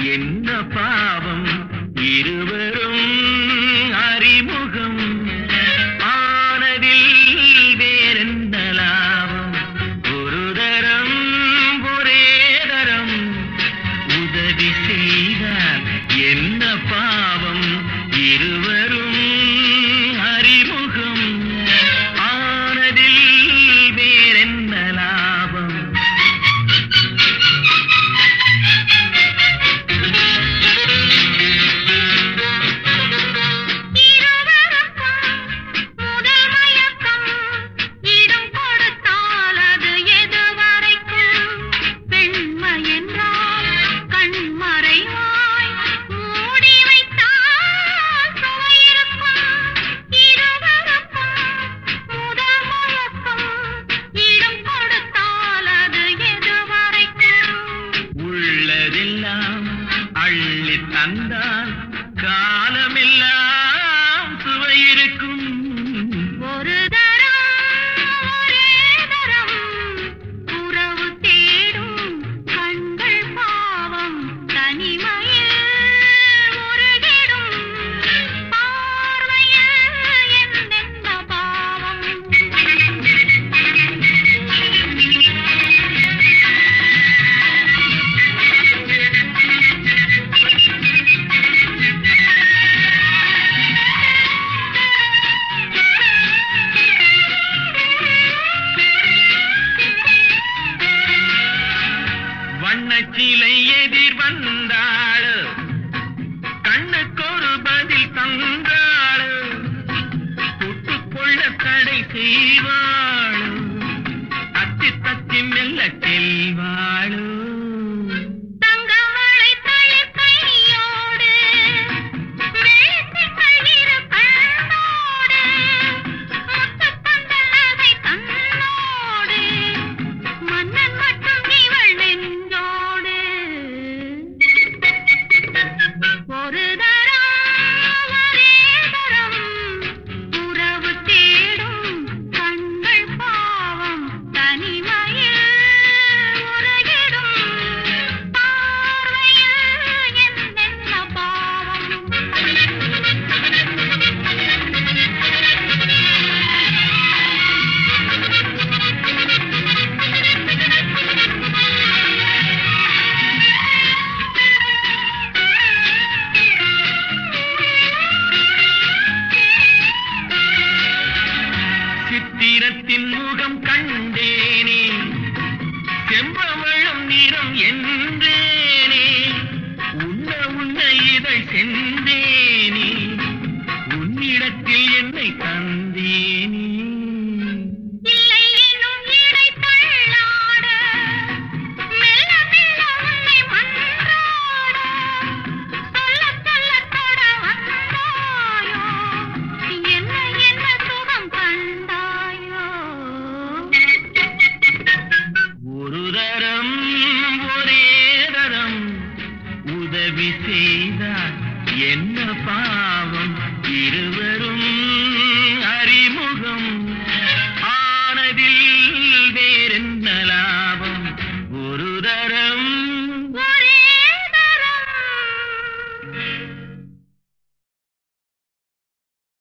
என்ன பாவம் இருவரும் அறிமுகம் ஆனதில் வேறென்ன லாபம் ஒரு தரம் ஒரே தரம் உதவி செய்தால் என்ன பாவம் இருவரும் அறிமுகம் ஆனதில் வேறென்ன லாபம் முதல் மயக்கம் இடம் கொடுத்தால் அது எதுவரைக்கும் பெண்மை என்றால் கண்மறைவாய் மூடி வைத்தால் சுவை இருக்கும் இருவருக்கும் முதல் மயக்கம் இடம் கொடுத்தால் அது எதுவரைக்கும் உள்ளதெல்லாம் அள்ளி தந்தால் காலமெல்லாம் சுவை இருக்கும் ஒரு தரம் ஒரே தரம் உறவு தேடும் கண்கள் பாவம் தனிமையில் முருகிடும் பார்வையில் என்னென்ன பாவம் வண்ணச்சிலை எதிர் வந்தாள் கண்ணுக்கொரு பதில் தந்தாள் தொட்டுக்கொள்ள தடை செய்வாள் தத்தி தத்தி மெல்ல செல்வாள் தங்கமழை தளிர் கையோடு வெள்ளித்திங்கள் இரு கண்ணோடு முத்துப் பந்தல் நகை கண்ணோடு மன்னன் மட்டும் இவள் நெஞ்சோடு ஒரு தரம் ஒரே தரம் உறவு தேடும் கண்கள் பாவம் தனிமையில் உருகிடும் பார்வையில் என்னென்ன சித்திரத்தின் முகம் கண்டேனே செம்பவளம் நிறம் என்றேனே உன்ன உன்ன இதழ் சென்றேனே உன்னிடத்தில் என்னை தந்தேனே இல்லை எனும் இடை தள்ளாட மெல்ல மெல்ல உன்னை மன்றாட சொல்ல சொல்ல தொட வந்தாயோ என்ன என்ன சுகம் கண்டாயோ ஒரு தரம் ஒரே தரம் உதவி செய்தால் என்ன பாவம் இரு